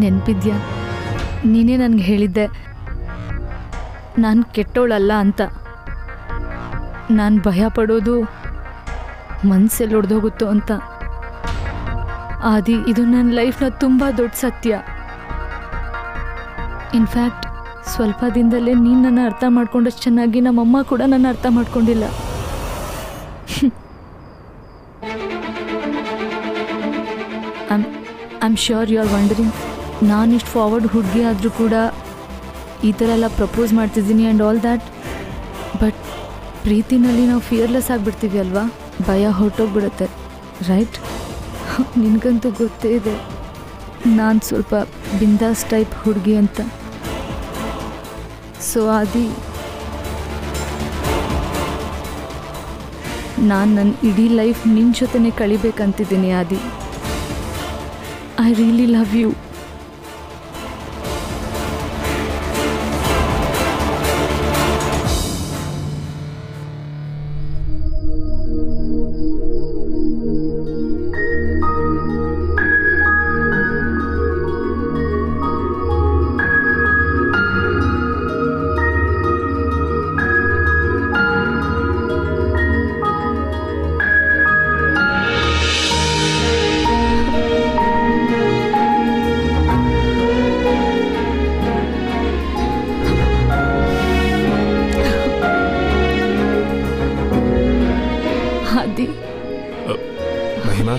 ನೆನಪಿದ್ಯಾ ನೀನೇ ನನಗೆ ಹೇಳಿದ್ದೆ ನಾನು ಕೆಟ್ಟೋಳಲ್ಲ ಅಂತ ನಾನು ಭಯ ಪಡೋದು ಮನಸ್ಸೆಲ್ಲಿ ಹೊಡೆದೋಗುತ್ತೋ ಅಂತ ಆದಿ ಇದು ನನ್ನ ಲೈಫ್ನ ತುಂಬ ದೊಡ್ಡ ಸತ್ಯ ಇನ್ಫ್ಯಾಕ್ಟ್ ಸ್ವಲ್ಪ ದಿನದಲ್ಲೇ ನೀನು ನನ್ನ ಅರ್ಥ ಮಾಡ್ಕೊಂಡಷ್ಟು ಚೆನ್ನಾಗಿ ನಮ್ಮಮ್ಮ ಕೂಡ ನನ್ನ ಅರ್ಥ ಮಾಡ್ಕೊಂಡಿಲ್ಲ I'm I'm sure you are wondering ನಾನಿಷ್ಟು ಫಾರ್ವರ್ಡ್ ಹುಡುಗಿ ಆದರೂ ಕೂಡ ಈ ಥರ ಎಲ್ಲ ಪ್ರಪೋಸ್ ಮಾಡ್ತಿದ್ದೀನಿ ಆ್ಯಂಡ್ ಆಲ್ ದ್ಯಾಟ್ ಬಟ್ ಪ್ರೀತಿನಲ್ಲಿ ನಾವು ಫಿಯರ್ಲೆಸ್ ಆಗಿಬಿಡ್ತೀವಿ ಅಲ್ವಾ ಭಯ ಹೊರಟೋಗ್ಬಿಡುತ್ತೆ ರೈಟ್ ನಿನಗಂತೂ ಗೊತ್ತೇ ಇದೆ ನಾನು ಸ್ವಲ್ಪ ಬಿಂದಾಸ್ ಟೈಪ್ ಹುಡುಗಿ ಅಂತ ಸೊ ಆದಿ ನಾನು ನನ್ನ ಇಡೀ ಲೈಫ್ ನಿನ್ನ ಜೊತೆನೇ ಕಳಿಬೇಕಂತಿದ್ದೀನಿ ಆದಿ ಐ ರಿಯಲಿ ಲವ್ ಯು ಆದಿ ಮಹಿಮಾ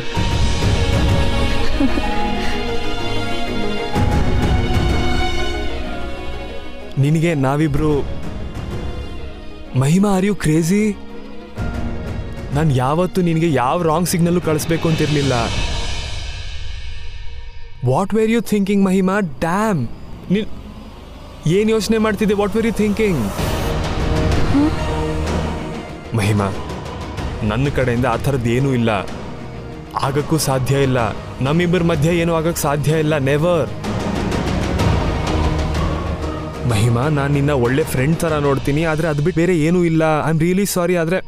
ನಿನಗೆ ನಾವಿಬ್ರು ಮಹಿಮಾ ಆರ್ ಯು ಕ್ರೇಜಿ ನಾನು ಯಾವತ್ತೂ ನಿನಗೆ ಯಾವ ರಾಂಗ್ ಸಿಗ್ನಲ್ಲು ಕಳಿಸ್ಬೇಕು ಅಂತಿರ್ಲಿಲ್ಲ what were you thinking Mahima damn ನೀನ್ ಏನು ಯೋಚನೆ ಮಾಡ್ತಿದ್ದೆ what were you thinking Mahima ನನ್ನ ಕಡೆಯಿಂದ ಆ ಥರದ್ದು ಏನೂ ಇಲ್ಲ ಆಗಕ್ಕೂ ಸಾಧ್ಯ ಇಲ್ಲ ನಮ್ಮಿಬ್ಬರ ಮಧ್ಯೆ ಏನೂ ಆಗಕ್ಕೆ ಸಾಧ್ಯ ಇಲ್ಲ ನೆವರ್ ಮಹಿಮಾ ನಾನು ನಿನ್ನ ಒಳ್ಳೆ ಫ್ರೆಂಡ್ ಥರ ನೋಡ್ತೀನಿ ಆದರೆ ಅದು ಬಿಟ್ಟು ಬೇರೆ ಏನೂ ಇಲ್ಲ ಐ ಆಮ್ ರಿಯಲಿ ಸಾರಿ ಆದರೆ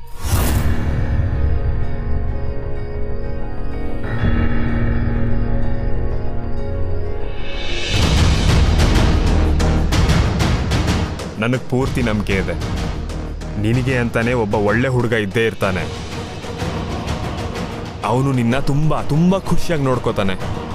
ನನಗೆ ಪೂರ್ತಿ ನಂಬಿಕೆ ಇದೆ ನಿನಗೆ ಅಂತಾನೆ ಒಬ್ಬ ಒಳ್ಳೆ ಹುಡುಗ ಇದ್ದೇ ಇರ್ತಾನೆ ಅವನು ನಿನ್ನ ತುಂಬಾ ತುಂಬಾ ಖುಷಿಯಾಗಿ ನೋಡ್ಕೋತಾನೆ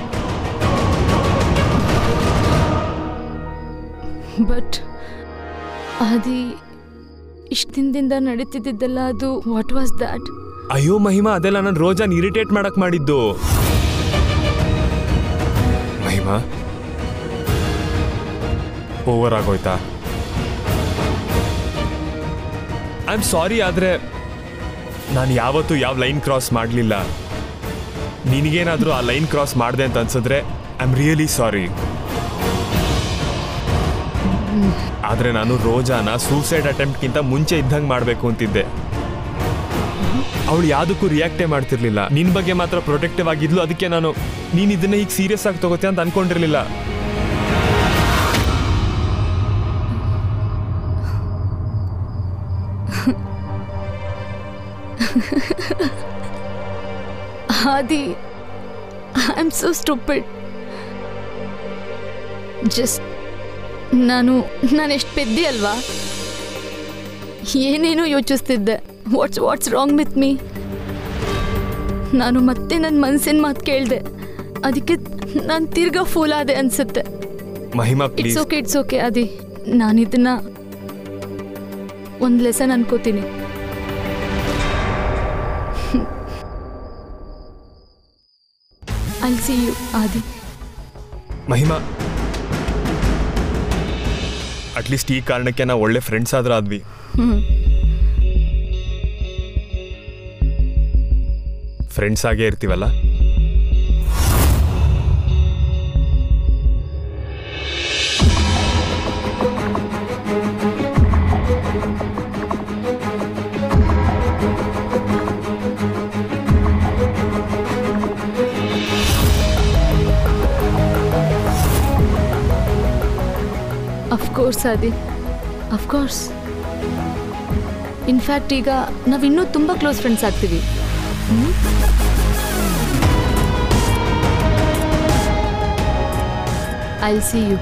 ಬಟ್ ಆದಿ ಇಷ್ಟು ದಿನದಿಂದ ನಡೀತಿದ್ದಲ್ಲ ಅದು ವಾಟ್ ವಾಸ್ ದ್ಯಾಟ್ ಅಯ್ಯೋ ಮಹಿಮಾ ಅದೆಲ್ಲ ನಾನು ರೋಜಾನ್ ಇರಿಟೇಟ್ ಮಾಡಕ್ ಮಾಡಿದ್ದು ಮಹಿಮಾ ಓವರ್ ಆಗೋಯ್ತಾ ಐ ಆಮ್ ಸಾರಿ ಆದ್ರೆ ನಾನು ಯಾವತ್ತೂ ಯಾವ ಲೈನ್ ಕ್ರಾಸ್ ಮಾಡಲಿಲ್ಲ ನಿನಗೇನಾದರೂ ಆ ಲೈನ್ ಕ್ರಾಸ್ ಮಾಡಿದೆ ಅಂತ ಅನ್ಸಿದ್ರೆ ಐ ಆಮ್ ರಿಯಲಿ ಸಾರಿ ಆದ್ರೆ ನಾನು ರೋಜಾನ ಸೂಸೈಡ್ ಅಟೆಂಪ್ಟ್ಗಿಂತ ಮುಂಚೆ ಇದ್ದಂಗೆ ಮಾಡಬೇಕು ಅಂತಿದ್ದೆ ಅವಳು ಯಾವುದಕ್ಕೂ ರಿಯಾಕ್ಟೇ ಮಾಡ್ತಿರ್ಲಿಲ್ಲ ನಿನ್ ಬಗ್ಗೆ ಮಾತ್ರ ಪ್ರೊಟೆಕ್ಟಿವ್ ಆಗಿದ್ಲು ಅದಕ್ಕೆ ನಾನು ನೀನ್ ಇದನ್ನ ಈಗ ಸೀರಿಯಸ್ ಆಗಿ ತಗೋತೀಯ ಅಂತ ಅನ್ಕೊಂಡಿರ್ಲಿಲ್ಲ Adi I am so stupid just ನಾನು ನಾನು ಎಷ್ಟು ಪೆದ್ದಿ ಅಲ್ವಾ ಏನೇನೋ ಯೋಚಿಸ್ತಿದ್ದೆ what's what's wrong with me ನಾನು ಮತ್ತೆ ನನ್ನ ಮನಸ್ಸಿನ ಮಾತು ಕೇಳಿದೆ ಅದಕ್ಕೆ ನಾನು ತಿರ್ಗಾ ಫೂಲ್ ಆದೆ ಅನ್ಸುತ್ತೆ Mahima it's please okay it's okay Adi ನಾನು ಇದನ್ನ ಒಂದು ಲೆಸನ್ ಅನ್ಕೋತೀನಿ ಐ ಸಿ ಯು ಆದಿ ಮಹಿಮಾ ಅಟ್ಲೀಸ್ಟ್ ಈ ಕಾರಣಕ್ಕೆ ನಾವು ಒಳ್ಳೆ ಫ್ರೆಂಡ್ಸ್ ಆದ್ರ ಆದ್ವಿ ಹ್ಞೂ ಫ್ರೆಂಡ್ಸ್ ಆಗೇ ಇರ್ತೀವಲ್ಲ ಅಫ್ಕೋರ್ಸ್ ಅದಿ ಅಫ್ಕೋರ್ಸ್ ಇನ್ಫ್ಯಾಕ್ಟ್ ಈಗ ನಾವಿನ್ನೂ ತುಂಬ ಕ್ಲೋಸ್ ಫ್ರೆಂಡ್ಸ್ ಆಗ್ತೀವಿ ಐ ಸಿ ಯು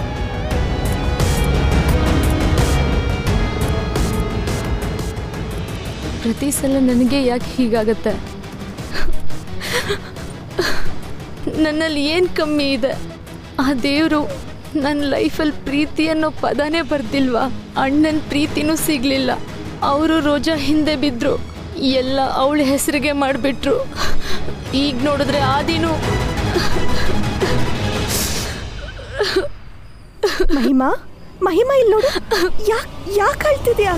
ಪ್ರತಿ ಸಲ ನನಗೆ ಯಾಕೆ ಹೀಗಾಗತ್ತೆ ನನ್ನಲ್ಲಿ ಏನು ಕಮ್ಮಿ ಇದೆ ಆ ದೇವರು ನನ್ನ ಲೈಫಲ್ಲಿ ಪ್ರೀತಿ ಅನ್ನೋ ಪದನೇ ಬರ್ದಿಲ್ವಾ ಅಣ್ಣನ ಪ್ರೀತಿನೂ ಸಿಗಲಿಲ್ಲ ಅವರು ರೋಜಾ ಹಿಂದೆ ಬಿದ್ದರು ಎಲ್ಲ ಅವಳ ಹೆಸರಿಗೆ ಮಾಡಿಬಿಟ್ರು ಈಗ ನೋಡಿದ್ರೆ ಆದಿನೂ ಮಹಿಮಾ ಮಹಿಮಾ ಇಲ್ಲಿ ನೋಡು ಯಾಕ್ ಯಾಕೆ ಅಳ್ತಿದ್ಯಾ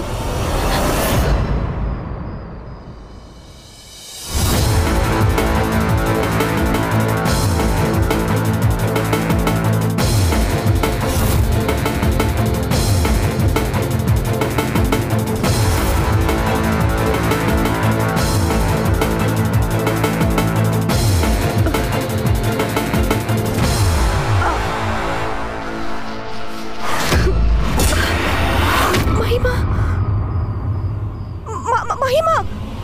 ಮಹಿಮಾ ಮ- ಮ- ಮಹಿಮಾ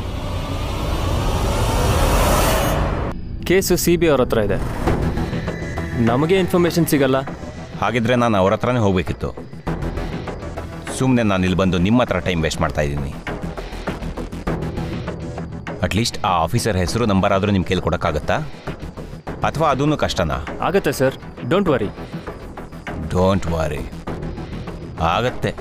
ಕೇಸು ಸಿ ಬಿ ಅವ್ರ ಹತ್ರ ಇದೆ ನಮಗೆ ಇನ್ಫಾರ್ಮೇಷನ್ ಸಿಗಲ್ಲ ಹಾಗಿದ್ರೆ ನಾನು ಅವ್ರ ಹತ್ರನೇ ಹೋಗ್ಬೇಕಿತ್ತು ಸುಮ್ಮನೆ ನಾನು ಇಲ್ಲಿ ಬಂದು ನಿಮ್ಮ ಹತ್ರ ಟೈಮ್ ವೇಸ್ಟ್ ಮಾಡ್ತಾ ಇದ್ದೀನಿ ಅಟ್ಲೀಸ್ಟ್ ಆ ಆಫೀಸರ್ ಹೆಸರು ನಂಬರ್ ಆದರೂ ನಿಮ್ಮ ಕೈಲಿ ಕೊಡೋಕ್ಕಾಗತ್ತಾ ಅಥವಾ ಅದೂ ಕಷ್ಟನಾ ಆಗತ್ತೆ ಸರ್ ಡೋಂಟ್ ವರಿ ಡೋಂಟ್ ವಾರಿ ಆಗತ್ತೆ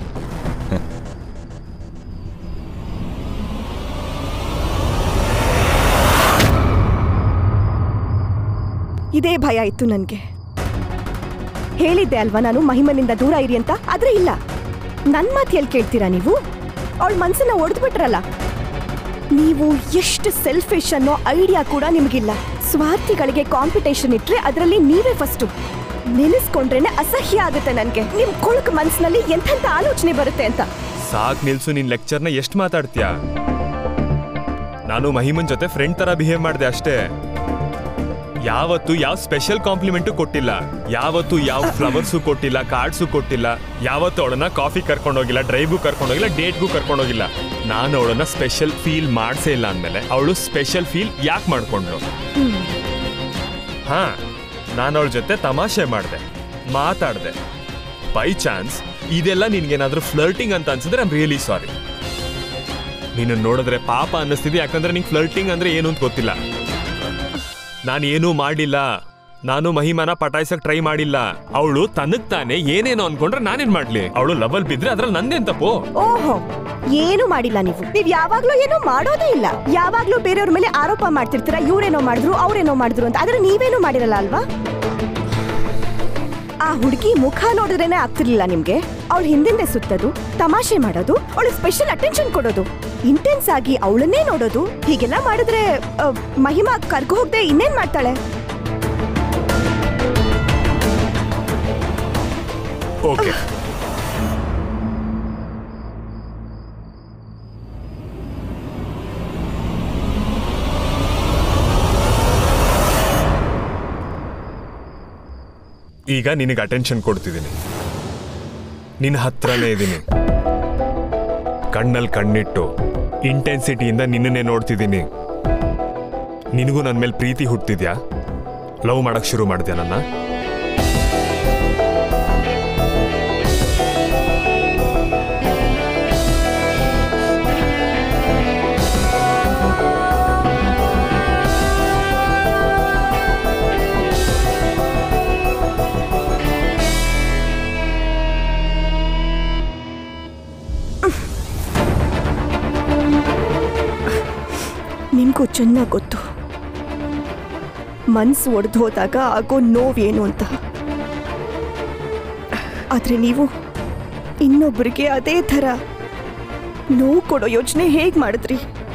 ಇದೇ ಭಯ ಇತ್ತು ನನಗೆ ಹೇಳಿದ್ದೆ ಅಲ್ವಾ ನಾನು ಮಹಿಮನಿಂದ ದೂರ ಇರಿ ಅಂತ ಆದ್ರೆ ಇಲ್ಲ ನನ್ನ ಮಾತು ಎಲ್ಲಿ ಕೇಳ್ತೀರಾ ನೀವು ಅವಳ ಮನ್ಸನ್ನ ಒಡೆದ್ಬಿಟ್ರಲ್ಲ ನೀವು ಎಷ್ಟು ಸೆಲ್ಫಿಶ್ ಅನ್ನೋ ಐಡಿಯಾ ಕೂಡ ನಿಮಗಿಲ್ಲ ಸ್ವಾರ್ಥಿಗಳಿಗೆ ಕಾಂಪಿಟೇಷನ್ ಇಟ್ರೆ ಅದರಲ್ಲಿ ನೀವೇ ಫಸ್ಟು ನೆನೆಸ್ಕೊಂಡ್ರೇನೆ ಅಸಹ್ಯ ಆಗುತ್ತೆ ನನಗೆ ನಿಮ್ ಕೊಳಕು ಮನ್ಸಿನಲ್ಲಿ ಎಂಥೆಂಥ ಆಲೋಚನೆ ಬರುತ್ತೆ ಅಂತ ಸಾಕ್ ನಿಲ್ಸು ನಿನ್ ಲೆಕ್ಚರ್ನ ಎಷ್ಟು ಮಾತಾಡ್ತೀಯ ನಾನು ಮಹಿಮನ್ ಜೊತೆ ಫ್ರೆಂಡ್ ತರ ಬಿಹೇವ್ ಮಾಡಿದೆ ಅಷ್ಟೇ ಯಾವತ್ತು ಯಾವ ಸ್ಪೆಷಲ್ ಕಾಂಪ್ಲಿಮೆಂಟು ಕೊಟ್ಟಿಲ್ಲ ಯಾವತ್ತು ಯಾವ ಫ್ಲವರ್ಸು ಕೊಟ್ಟಿಲ್ಲ ಕಾರ್ಡ್ಸು ಕೊಟ್ಟಿಲ್ಲ ಯಾವತ್ತು ಅವಳನ್ನ ಕಾಫಿ ಕರ್ಕೊಂಡೋಗಿಲ್ಲ ಡ್ರೈವ್ಗೂ ಕರ್ಕೊಂಡೋಗಿಲ್ಲ ಡೇಟ್ಗೂ ಕರ್ಕೊಂಡೋಗಿಲ್ಲ ನಾನು ಅವಳನ್ನ ಸ್ಪೆಷಲ್ ಫೀಲ್ ಮಾಡ್ಸೇ ಇಲ್ಲ ಅಂದಮೇಲೆ ಅವಳು ಸ್ಪೆಷಲ್ ಫೀಲ್ ಯಾಕೆ ಮಾಡ್ಕೊಂಡ್ಳು ಹಾ ನಾನು ಅವಳ ಜೊತೆ ತಮಾಷೆ ಮಾಡಿದೆ ಮಾತಾಡಿದೆ ಬೈ ಚಾನ್ಸ್ ಇದೆಲ್ಲ ನಿನ್ಗೇನಾದ್ರೂ ಫ್ಲರ್ಟಿಂಗ್ ಅಂತ ಅನ್ಸಿದ್ರೆ ಐಮ್ ರಿಯಲಿ ಸಾರಿ ನೀನು ನೋಡಿದ್ರೆ ಪಾಪ ಅನ್ನಿಸ್ತಿದೆ ಯಾಕಂದ್ರೆ ನಿಂಗೆ ಫ್ಲರ್ಟಿಂಗ್ ಅಂದ್ರೆ ಏನು ಅಂತ ಗೊತ್ತಿಲ್ಲ ನಾನು ಏನೂ ಮಾಡಿಲ್ಲ ನಾನು ಮಹಿಮಾನ ಪಟಾಯಿಸಕ್ ಟ್ರೈ ಮಾಡಿಲ್ಲ ಅವಳು ತನಗ್ ತಾನೆ ಏನೇನೋ ಅನ್ಕೊಂಡ್ರೆ ನಾನೇನ್ ಮಾಡ್ಲಿ ಅವಳು ಲವಲ್ ಬಿದ್ರೆ ಅದ್ರಲ್ಲಿ ನಂದೇನ್ ತಪ್ಪು ಓಹೋ ಏನು ಮಾಡಿಲ್ಲ ನೀವು ನೀವ್ ಯಾವಾಗ್ಲೂ ಏನೋ ಮಾಡೋದೇ ಇಲ್ಲ ಯಾವಾಗ್ಲೂ ಬೇರೆಯವ್ರ ಮೇಲೆ ಆರೋಪ ಮಾಡ್ತಿರ್ತೀರಾ ಇವ್ರೇನೋ ಮಾಡಿದ್ರು ಅವ್ರೇನೋ ಮಾಡಿದ್ರು ಅಂತ ಆದ್ರೆ ನೀವೇನು ಮಾಡಿರಲ್ಲ ಅಲ್ವಾ ಆ ಹುಡುಗಿ ಮುಖ ನೋಡಿದ್ರೇನೆ ಆಗ್ತಿರ್ಲಿಲ್ಲ ನಿಮ್ಗೆ ಅವಳು ಹಿಂದಿಂದೆ ಸುತ್ತೋದು ತಮಾಷೆ ಮಾಡೋದು ಅವಳು ಸ್ಪೆಷಲ್ ಅಟೆನ್ಷನ್ ಕೊಡೋದು ಇಂಟೆನ್ಸ್ ಆಗಿ ಅವಳನ್ನೇ ನೋಡೋದು ಹೀಗೆಲ್ಲ ಮಾಡಿದ್ರೆ ಆ, ಮಹಿಮಾ ಕರ್ಗು ಹೋಗದೆ ಇನ್ನೇನ್ ಮಾಡ್ತಾಳೆ ಓಕೆ ಈಗ ನಿನಗೆ ಅಟೆನ್ಷನ್ ಕೊಡ್ತಿದ್ದೀನಿ ನಿನ್ನ ಹತ್ರನೇ ಇದ್ದೀನಿ ಕಣ್ಣಲ್ಲಿ ಕಣ್ಣಿಟ್ಟು ಇಂಟೆನ್ಸಿಟಿಯಿಂದ ನಿನ್ನನ್ನೇ ನೋಡ್ತಿದ್ದೀನಿ ನಿನಗೂ ನನ್ನ ಮೇಲೆ ಪ್ರೀತಿ ಹುಟ್ಟಿದ್ಯಾ ಲವ್ ಮಾಡಕ್ ಶುರು ಮಾಡಿದ್ಯಾ ನನ್ನ ನಿಮ್ಗೂ ಚೆನ್ನಾಗಿ ಗೊತ್ತು ಮನ್ಸು ಒಡೆದು ಹೋದಾಗ ಆಗೋ ನೋವೇನು ಅಂತ ಆದ್ರೆ ನೀವು ಇನ್ನೊಬ್ಬರಿಗೆ ಅದೇ ಥರ ನೋವು ಕೊಡೋ ಯೋಚನೆ ಹೇಗೆ ಮಾಡಿದ್ರಿ